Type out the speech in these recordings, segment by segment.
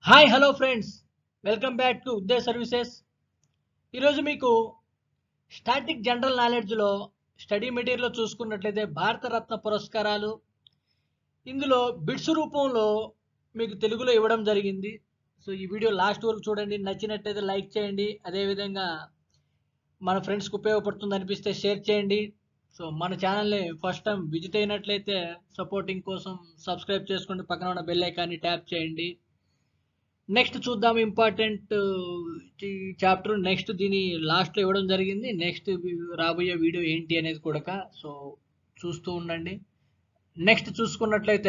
hi hello friends welcome back to Uday services ఈరోజు మీకు static general నాలెడ్జ్లో study material చూసుకున్నట్లయితే భారతరత్న పురస్కారాలు ఇందులో బిట్స్ రూపంలో మీకు తెలుగులో ఇవ్వడం జరిగింది సో ఈ వీడియో లాస్ట్ వరకు చూడండి నచ్చినట్లయితే లైక్ చేయండి అదేవిధంగా మన ఫ్రెండ్స్కి ఉపయోగపడుతుంది అనిపిస్తే షేర్ చేయండి సో మన ఛానల్ని ఫస్ట్ టైం విజిట్ అయినట్లయితే సపోర్టింగ్ కోసం సబ్స్క్రైబ్ చేసుకోండి పక్కన ఉన్న బెల్ ఐకాన్ని ట్యాప్ చేయండి నెక్స్ట్ చూద్దాం ఇంపార్టెంట్ చాప్టర్ నెక్స్ట్ దీని లాస్ట్లో ఇవ్వడం జరిగింది నెక్స్ట్ రాబోయే వీడియో ఏంటి అనేది కూడా సో చూస్తూ ఉండండి నెక్స్ట్ చూసుకున్నట్లయితే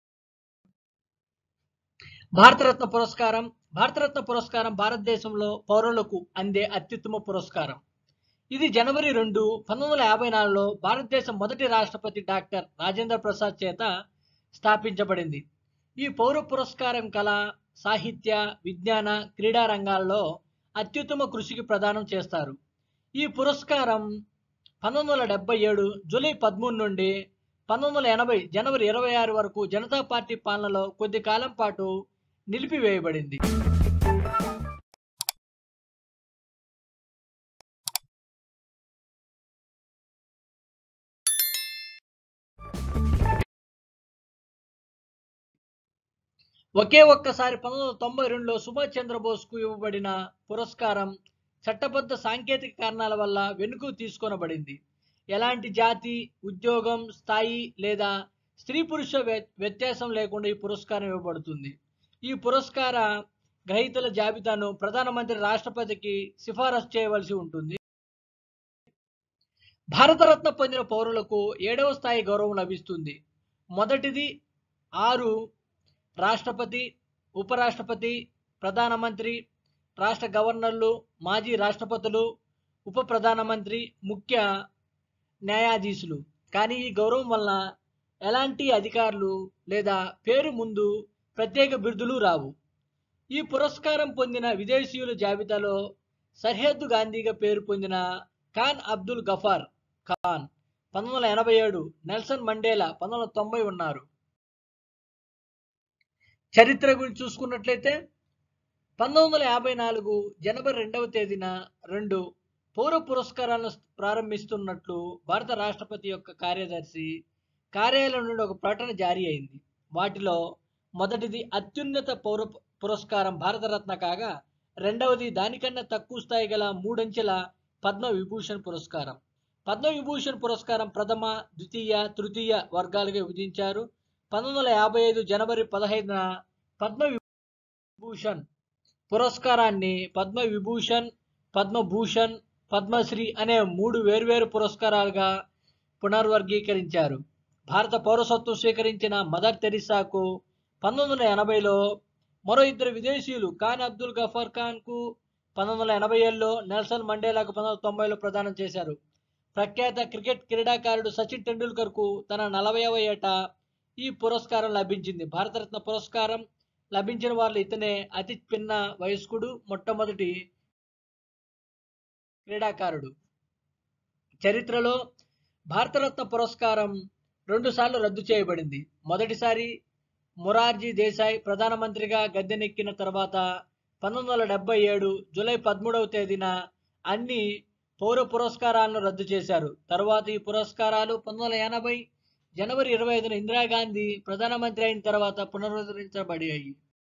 భారతరత్న పురస్కారం భారతరత్న పురస్కారం భారతదేశంలో పౌరులకు అందే అత్యుత్తమ పురస్కారం ఇది జనవరి రెండు పంతొమ్మిది వందల యాభై నాలుగులో భారతదేశం మొదటి రాష్ట్రపతి డాక్టర్ రాజేంద్ర ప్రసాద్ చేత స్థాపించబడింది ఈ పౌర పురస్కారం కళ సాహిత్య విజ్ఞాన క్రీడా రంగాల్లో అత్యుత్తమ కృషికి ప్రదానం చేస్తారు ఈ పురస్కారం పంతొమ్మిది వందల డెబ్బై ఏడు జూలై పదమూడు నుండి పంతొమ్మిది వందల ఎనభై జనవరి ఇరవై ఆరు వరకు జనతా పార్టీ పాలనలో కొద్ది కాలం పాటు నిలిపివేయబడింది ఒకే ఒక్కసారి పంతొమ్మిది వందల తొంభై రెండులో సుభాష్ చంద్రబోస్కు ఇవ్వబడిన పురస్కారం చట్టబద్ధ సాంకేతిక కారణాల వల్ల వెనుక తీసుకొనబడింది ఎలాంటి జాతి ఉద్యోగం స్థాయి లేదా స్త్రీ పురుష వ్య- వ్యత్యాసం లేకుండా ఈ పురస్కారం ఇవ్వబడుతుంది ఈ పురస్కార గ్రహీతల జాబితాను ప్రధానమంత్రి రాష్ట్రపతికి సిఫారసు చేయవలసి ఉంటుంది భారతరత్న పొందిన పౌరులకు ఏడవ స్థాయి గౌరవం లభిస్తుంది మొదటిది ఆరు రాష్ట్రపతి ఉపరాష్ట్రపతి ప్రధానమంత్రి రాష్ట్ర గవర్నర్లు మాజీ రాష్ట్రపతులు ఉప ప్రధానమంత్రి ముఖ్య న్యాయాధీశులు కానీ ఈ గౌరవం వలన ఎలాంటి అధికారులు లేదా పేరు ముందు ప్రత్యేక బిరుదులు రావు ఈ పురస్కారం పొందిన విదేశీయుల జాబితాలో సర్హద్దు గాంధీగా పేరు పొందిన ఖాన్ అబ్దుల్ గఫార్ ఖాన్ పంతొమ్మిది వందల ఎనభై ఏడు నెల్సన్ మండేలా పంతొమ్మిది వందల తొంభై ఉన్నారు చరిత్ర గురించి చూసుకున్నట్లయితే పంతొమ్మిది వందల యాభై నాలుగు జనవరి రెండవ తేదీన రెండు పౌర పురస్కారాలను ప్రారంభిస్తున్నట్లు భారత రాష్ట్రపతి యొక్క కార్యదర్శి కార్యాలయం నుండి ఒక ప్రకటన జారీ అయింది వాటిలో మొదటిది అత్యున్నత పౌర పురస్కారం భారతరత్న కాగా రెండవది దానికన్నా తక్కువ స్థాయి గల మూడంచెల పద్మ విభూషణ్ పురస్కారం పద్మ విభూషణ్ పురస్కారం ప్రథమ ద్వితీయ తృతీయ వర్గాలుగా విభజించారు పంతొమ్మిది వందల యాభై ఐదు జనవరి పదహైదున పద్మ విభూషణ్ పురస్కారాన్ని పద్మ విభూషణ్ పద్మభూషణ్ పద్మశ్రీ అనే మూడు వేర్వేరు పురస్కారాలుగా పునర్వర్గీకరించారు భారత పౌరసత్వం స్వీకరించిన మదర్ తెరిసాకు పంతొమ్మిది వందల ఎనభైలో మరో ఇద్దరు విదేశీయులు ఖాన్ అబ్దుల్ గఫర్ ఖాన్కు పంతొమ్మిది వందల ఎనభై ఏడులో నెల్సన్ మండేలాకు పంతొమ్మిది వందల తొంభైలో ప్రదానం చేశారు ప్రఖ్యాత క్రికెట్ క్రీడాకారుడు సచిన్ టెండూల్కర్కు తన నలభైవ ఏట ఈ పురస్కారం లభించింది భారతరత్న పురస్కారం లభించిన వాళ్ళు ఇతనే అతి చిన్న వయస్కుడు మొట్టమొదటి క్రీడాకారుడు చరిత్రలో భారతరత్న పురస్కారం రెండుసార్లు రద్దు చేయబడింది మొదటిసారి మొరార్జీ దేశాయ్ ప్రధానమంత్రిగా గద్దెనెక్కిన తర్వాత పంతొమ్మిది వందల డెబ్బై ఏడు జూలై పదమూడవ తేదీన అన్ని పౌర పురస్కారాలను రద్దు చేశారు తర్వాత ఈ పురస్కారాలు పంతొమ్మిది వందల ఎనభై జనవరి ఇరవై ఐదున ఇందిరాగాంధీ ప్రధానమంత్రి అయిన తర్వాత పునరుద్ధరించబడాయి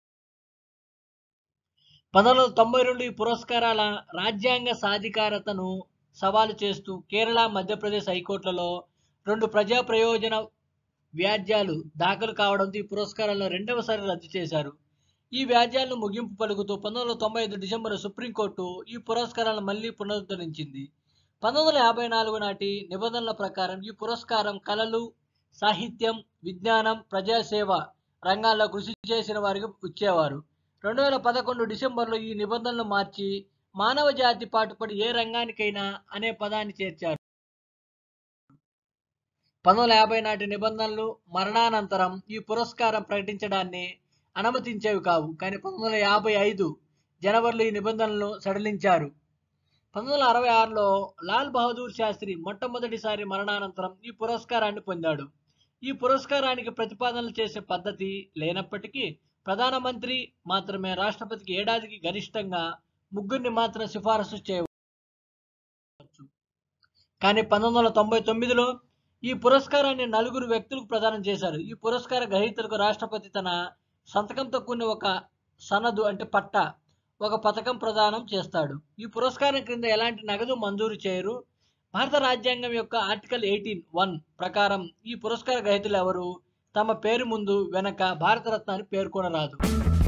పంతొమ్మిది వందల తొంభై రెండు ఈ పురస్కారాల రాజ్యాంగ సాధికారతను సవాలు చేస్తూ కేరళ మధ్యప్రదేశ్ హైకోర్టులలో రెండు ప్రజా ప్రయోజన వ్యాజ్యాలు దాఖలు కావడంతో ఈ పురస్కారాలను రెండవసారి రద్దు చేశారు ఈ వ్యాజ్యాలను ముగింపు పలుకుతూ పంతొమ్మిది వందల తొంభై ఐదు డిసెంబర్ సుప్రీంకోర్టు ఈ పురస్కారాలను మళ్లీ పునరుద్ధరించింది పంతొమ్మిది వందల యాభై నాలుగు నాటి నిబంధనల ప్రకారం ఈ పురస్కారం కళలు సాహిత్యం విజ్ఞానం ప్రజాసేవ రంగాల్లో కృషి చేసిన వారికి ఇచ్చేవారు రెండు వేల పదకొండు డిసెంబర్లో ఈ నిబంధనలు మార్చి మానవ జాతి పాటుపడి ఏ రంగానికైనా అనే పదాన్ని చేర్చారు పంతొమ్మిది వందల యాభై నాటి నిబంధనలు మరణానంతరం ఈ పురస్కారం ప్రకటించడాన్ని అనుమతించేవి కావు కానీ పంతొమ్మిది వందల యాభై ఐదు జనవరిలో ఈ నిబంధనలను సడలించారు పంతొమ్మిది వందల అరవై ఆరులో లాల్ బహదూర్ శాస్త్రి మొట్టమొదటిసారి మరణానంతరం ఈ పురస్కారాన్ని పొందాడు ఈ పురస్కారానికి ప్రతిపాదనలు చేసే పద్ధతి లేనప్పటికీ ప్రధానమంత్రి మాత్రమే రాష్ట్రపతికి ఏడాదికి గరిష్టంగా ముగ్గురిని మాత్రం సిఫారసు చేయవచ్చు కానీ పంతొమ్మిది వందల తొంభై తొమ్మిదిలో ఈ పురస్కారాన్ని నలుగురు వ్యక్తులకు ప్రదానం చేశారు ఈ పురస్కార గ్రహీతలకు రాష్ట్రపతి తన సంతకంతో కూడిన ఒక సనదు అంటే పట్ట ఒక పథకం ప్రదానం చేస్తాడు ఈ పురస్కారం క్రింద ఎలాంటి నగదు మంజూరు చేయరు భారత రాజ్యాంగం యొక్క ఆర్టికల్ ఎయిటీన్ వన్ ప్రకారం ఈ పురస్కార గ్రహీతలు ఎవరు తమ పేరు ముందు వెనక భారతరత్న అని పేర్కొనరాదు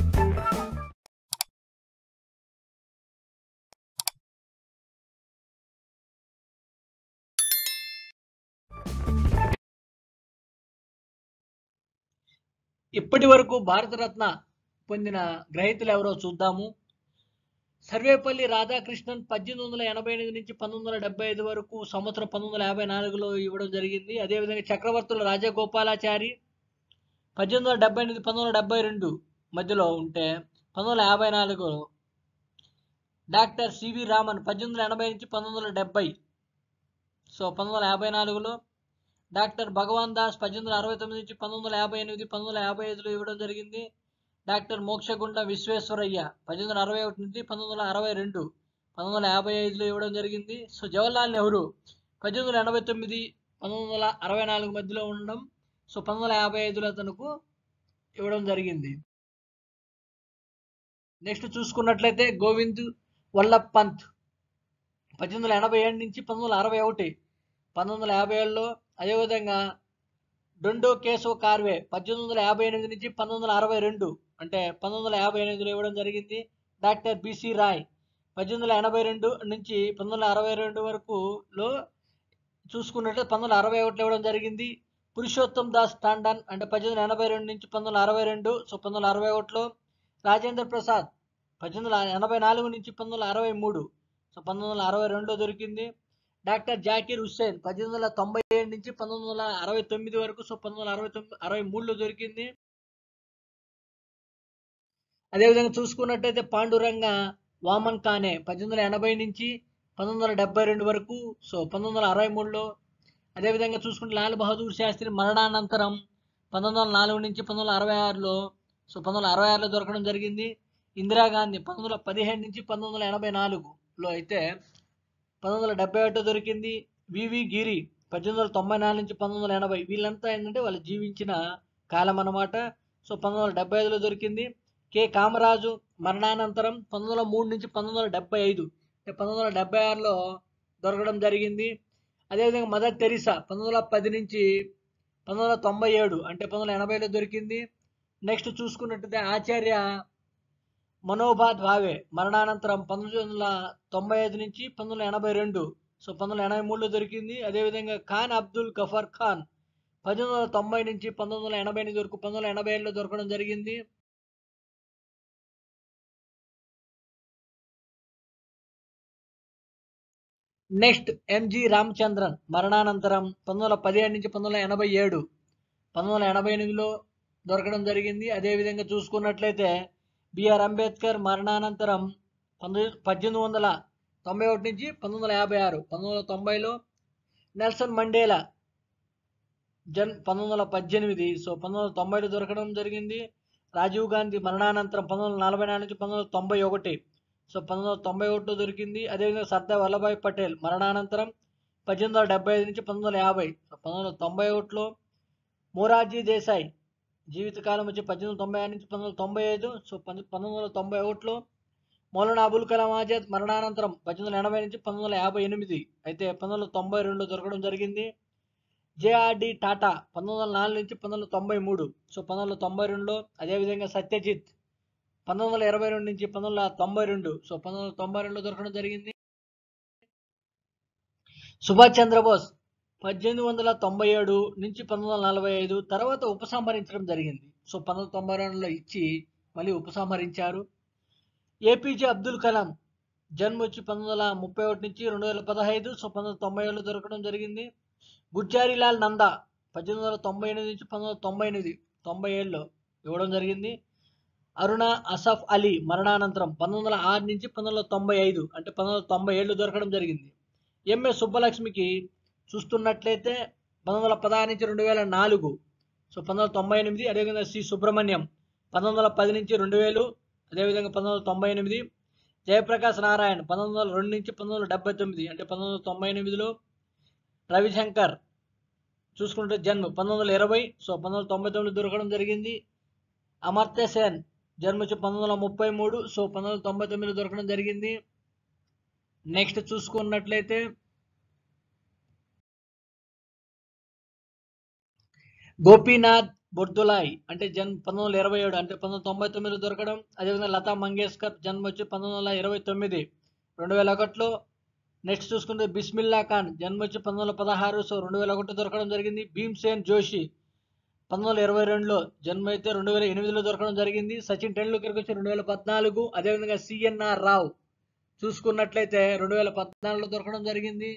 ఇప్పటి వరకు భారతరత్న పొందిన గ్రహీతలు ఎవరో చూద్దాము సర్వేపల్లి రాధాకృష్ణన్ పద్దెనిమిది వందల ఎనభై ఎనిమిది నుంచి పంతొమ్మిది వందల డెబ్బై ఐదు వరకు సంవత్సరం పంతొమ్మిది వందల యాభై నాలుగులో ఇవ్వడం జరిగింది అదేవిధంగా చక్రవర్తుల రాజగోపాలాచారి పద్దెనిమిది వందల డెబ్బై ఎనిమిది పంతొమ్మిది వందల డెబ్బై రెండు మధ్యలో ఉంటే పంతొమ్మిది వందల యాభై నాలుగులో డాక్టర్ సివి రామన్ పద్దెనిమిది వందల ఎనభై నుంచి పంతొమ్మిది వందల డెబ్బై సో పంతొమ్మిది వందల యాభై నాలుగులో డాక్టర్ భగవాన్ దాస్ పద్దెనిమిది వందల అరవై తొమ్మిది నుంచి పంతొమ్మిది వందల యాభై ఎనిమిది పంతొమ్మిది వందల యాభై ఐదులో ఇవ్వడం జరిగింది డాక్టర్ మోక్షగుండ విశ్వేశ్వరయ్య పద్దెనిమిది వందల అరవై ఒకటి నుంచి పంతొమ్మిది వందల అరవై రెండు పంతొమ్మిది వందల యాభై ఐదులో ఇవ్వడం జరిగింది సో జవహర్లాల్ నెహ్రూ పద్దెనిమిది వందల ఎనభై తొమ్మిది పంతొమ్మిది వందల అరవై నాలుగు మధ్యలో ఉండడం సో పంతొమ్మిది వందల యాభై ఐదులో అతనుకు ఇవ్వడం జరిగింది నెక్స్ట్ చూసుకున్నట్లయితే గోవింద్ వల్లభ్ పంత్ పద్దెనిమిది వందల ఎనభై ఏడు నుంచి పంతొమ్మిది వందల అరవై ఒకటి పంతొమ్మిది వందల యాభై ఏడులో అదేవిధంగా డొండో కేశవ్ కార్వే పద్దెనిమిది వందల యాభై ఎనిమిది నుంచి పంతొమ్మిది వందల అరవై రెండు అంటే పంతొమ్మిది వందల యాభై ఎనిమిదిలో ఇవ్వడం జరిగింది డాక్టర్ బిసి రాయ్ పద్దెనిమిది వందల ఎనభై రెండు నుంచి పంతొమ్మిది వందల అరవై రెండు వరకు లో చూసుకున్నట్లయితే పంతొమ్మిది వందల అరవై ఒకటిలో ఇవ్వడం జరిగింది పురుషోత్తం దాస్ టాండన్ అంటే పద్దెనిమిది వందల ఎనభై రెండు నుంచి పంతొమ్మిది వందల అరవై రెండు సో పంతొమ్మిది వందల అరవై ఒకటిలో రాజేంద్ర ప్రసాద్ పద్దెనిమిది వందల ఎనభై నాలుగు నుంచి పంతొమ్మిది వందల అరవై మూడు సో పంతొమ్మిది వందల అరవై రెండులో దొరికింది డాక్టర్ జాకీర్ హుస్సేన్ పద్దెనిమిది వందల తొంభై ఏడు నుంచి పంతొమ్మిది వందల అరవై తొమ్మిది వరకు సో పంతొమ్మిది వందల అరవై తొమ్మిది అరవై మూడులో దొరికింది అదేవిధంగా చూసుకున్నట్టయితే పాండురంగ వామన్ కానే పద్దెనిమిది వందల ఎనభై నుంచి పంతొమ్మిది వందల డెబ్బై రెండు వరకు సో పంతొమ్మిది వందల అరవై మూడులో అదేవిధంగా చూసుకుంటే లాల్ బహదూర్ శాస్త్రి మరణానంతరం పంతొమ్మిది వందల నాలుగు నుంచి పంతొమ్మిది వందల అరవై ఆరులో సో పంతొమ్మిది వందల అరవై ఆరులో దొరకడం జరిగింది ఇందిరాగాంధీ పంతొమ్మిది వందల పదిహేడు నుంచి పంతొమ్మిది వందల ఎనభై నాలుగులో అయితే పంతొమ్మిది వందల డెబ్బై ఒకటో దొరికింది వివి గిరి పద్దెనిమిది వందల తొంభై నాలుగు నుంచి పంతొమ్మిది వందల ఎనభై వీళ్ళంతా ఏంటంటే వాళ్ళు జీవించిన కాలం అన్నమాట సో పంతొమ్మిది వందల డెబ్బై ఐదులో దొరికింది కె కామరాజు మరణానంతరం పంతొమ్మిది వందల మూడు నుంచి పంతొమ్మిది వందల డెబ్బై ఐదు అంటే పంతొమ్మిది వందల డెబ్బై ఆరులో దొరకడం జరిగింది అదేవిధంగా మదర్ తెరిసా పంతొమ్మిది వందల పది నుంచి పంతొమ్మిది వందల తొంభై ఏడు అంటే పంతొమ్మిది వందల ఎనభైలో దొరికింది నెక్స్ట్ చూసుకున్నట్టయితే ఆచార్య మనోభాద్ భావే మరణానంతరం పంతొమ్మిది వందల తొంభై ఐదు నుంచి పంతొమ్మిది వందల ఎనభై రెండు సో పంతొమ్మిది వందల ఎనభై మూడులో దొరికింది అదేవిధంగా ఖాన్ అబ్దుల్ గఫర్ ఖాన్ పద్దెనిమిది వందల తొంభై నుంచి పంతొమ్మిది వందల ఎనభై ఎనిమిది వరకు పంతొమ్మిది వందల ఎనభై ఏడులో దొరకడం జరిగింది నెక్స్ట్ ఎంజి రామచంద్రన్ మరణానంతరం పంతొమ్మిది వందల పదిహేడు నుంచి పంతొమ్మిది వందల ఎనభై ఏడు పంతొమ్మిది వందల ఎనభై ఎనిమిదిలో దొరకడం జరిగింది అదేవిధంగా చూసుకున్నట్లయితే బిఆర్ అంబేద్కర్ మరణానంతరం పంతొమ్మిది పద్దెనిమిది వందల తొంభై ఒకటి నుంచి పంతొమ్మిది వందల యాభై ఆరు పంతొమ్మిది వందల తొంభైలో నెల్సన్ మండేలా జన్ పంతొమ్మిది వందల పద్దెనిమిది సో పంతొమ్మిది వందల తొంభైలో దొరకడం జరిగింది రాజీవ్ గాంధీ మరణానంతరం పంతొమ్మిది వందల నలభై నాలుగు నుంచి పంతొమ్మిది వందల తొంభై ఒకటి సో పంతొమ్మిది వందల తొంభై ఒకటిలో దొరికింది అదేవిధంగా సర్దార్ వల్లభాయ్ పటేల్ మరణానంతరం పద్దెనిమిది వందల డెబ్బై ఐదు నుంచి పంతొమ్మిది వందల యాభై సో పంతొమ్మిది వందల తొంభై ఒకటిలో మొరార్జీ దేశాయ్ జీవితకాలం వచ్చి పద్దెనిమిది వందల తొంభై ఆరు నుంచి పంతొమ్మిది వందల తొంభై ఐదు సో పంతొమ్మిది పంతొమ్మిది వందల తొంభై ఒకటిలో మౌలానా అబుల్ కలాం ఆజాద్ మరణానంతరం పద్దెనిమిది వందల ఎనభై నుంచి పంతొమ్మిది వందల యాభై ఎనిమిది అయితే పంతొమ్మిది వందల తొంభై రెండులో దొరకడం జరిగింది జేఆర్డి టాటా పంతొమ్మిది వందల నాలుగు నుంచి పంతొమ్మిది వందల తొంభై మూడు సో పంతొమ్మిది వందల తొంభై రెండులో అదేవిధంగా సత్యజిత్ పంతొమ్మిది వందల ఇరవై రెండు నుంచి పంతొమ్మిది వందల తొంభై రెండు సో పంతొమ్మిది వందల తొంభై రెండులో దొరకడం జరిగింది సుభాష్ చంద్రబోస్ పద్దెనిమిది వందల తొంభై ఏడు నుంచి పంతొమ్మిది వందల నలభై ఐదు తర్వాత ఉపసంహరించడం జరిగింది సో పంతొమ్మిది వందల తొంభై రెండులో ఇచ్చి మళ్ళీ ఉపసంహరించారు ఏపీజే అబ్దుల్ కలాం జన్మ వచ్చి పంతొమ్మిది వందల ముప్పై ఒకటి నుంచి రెండు వేల పదహైదు సో పంతొమ్మిది వందల తొంభై ఏడులో దొరకడం జరిగింది గుర్జారీలాల్ నందా పద్దెనిమిది వందల తొంభై ఎనిమిది నుంచి పంతొమ్మిది వందల తొంభై ఎనిమిది తొంభై ఏడులో ఇవ్వడం జరిగింది అరుణ అసఫ్ అలీ మరణానంతరం పంతొమ్మిది వందల ఆరు నుంచి పంతొమ్మిది వందల తొంభై ఐదు అంటే పంతొమ్మిది వందల తొంభై ఏళ్ళు దొరకడం జరిగింది ఎంఏ సుబ్బలక్ష్మికి చూస్తున్నట్లయితే పంతొమ్మిది వందల పదహారు నుంచి రెండు వేల నాలుగు సో పంతొమ్మిది వందల తొంభై ఎనిమిది అదేవిధంగా సి సుబ్రహ్మణ్యం పంతొమ్మిది వందల పది నుంచి రెండు వేలు అదేవిధంగా పంతొమ్మిది వందల తొంభై ఎనిమిది జయప్రకాష్ నారాయణ్ పంతొమ్మిది వందల రెండు నుంచి పంతొమ్మిది వందల డెబ్బై తొమ్మిది అంటే పంతొమ్మిది వందల తొంభై ఎనిమిదిలో రవిశంకర్ చూసుకుంటే జన్మ పంతొమ్మిది వందల ఇరవై సో పంతొమ్మిది వందల తొంభై తొమ్మిది దొరకడం జరిగింది అమర్త్య సేన్ జన్మ వచ్చి పంతొమ్మిది వందల ముప్పై మూడు సో పంతొమ్మిది వందల తొంభై తొమ్మిదిలో దొరకడం జరిగింది నెక్స్ట్ చూసుకున్నట్లయితే గోపీనాథ్ బొర్దులాయ్ అంటే జన్మ పంతొమ్మిది వందల ఇరవై ఏడు అంటే పంతొమ్మిది వందల తొంభై తొమ్మిదిలో దొరకడం అదేవిధంగా లతా మంగేష్కర్ జన్మ వచ్చి పంతొమ్మిది వందల ఇరవై తొమ్మిది రెండు వేల ఒకటిలో నెక్స్ట్ చూసుకుంటే బిస్మిల్లా ఖాన్ జన్మ వచ్చి పంతొమ్మిది వందల పదహారు సో రెండు వేల ఒకటి దొరకడం జరిగింది భీమ్సేన్ జోషి పంతొమ్మిది వందల ఇరవై రెండులో జన్మ అయితే రెండు వేల ఎనిమిదిలో దొరకడం జరిగింది సచిన్ టెండూల్కర్కి వచ్చి రెండు వేల పద్నాలుగు అదేవిధంగా సిఎన్ఆర్ రావు చూసుకున్నట్లయితే రెండు వేల పద్నాలుగులో దొరకడం జరిగింది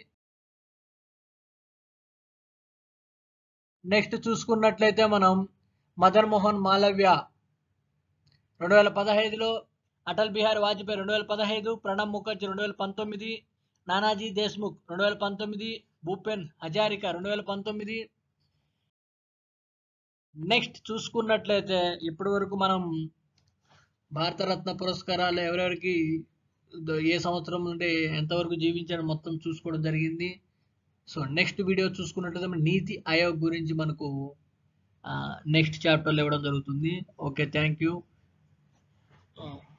నెక్స్ట్ చూసుకున్నట్లయితే మనం మదన్ మోహన్ మాలవ్య రెండు వేల పదహైదులో అటల్ బిహారీ వాజ్పేయి రెండు వేల పదహైదు ప్రణబ్ ముఖర్జీ రెండు వేల పంతొమ్మిది నానాజీ దేశ్ముఖ్ రెండు వేల పంతొమ్మిది భూపెన్ హజారికా రెండు వేల పంతొమ్మిది నెక్స్ట్ చూసుకున్నట్లయితే ఇప్పటి వరకు మనం భారతరత్న పురస్కారాలు ఎవరెవరికి ద- ఏ సంవత్సరం నుండి ఎంతవరకు జీవించారో మొత్తం చూసుకోవడం జరిగింది సో నెక్స్ట్ వీడియో చూసుకున్నట్లయితే మన నీతి ఆయోగ్ గురించి మనకు నెక్స్ట్ చాప్టర్లో ఇవ్వడం జరుగుతుంది ఓకే థ్యాంక్ యూ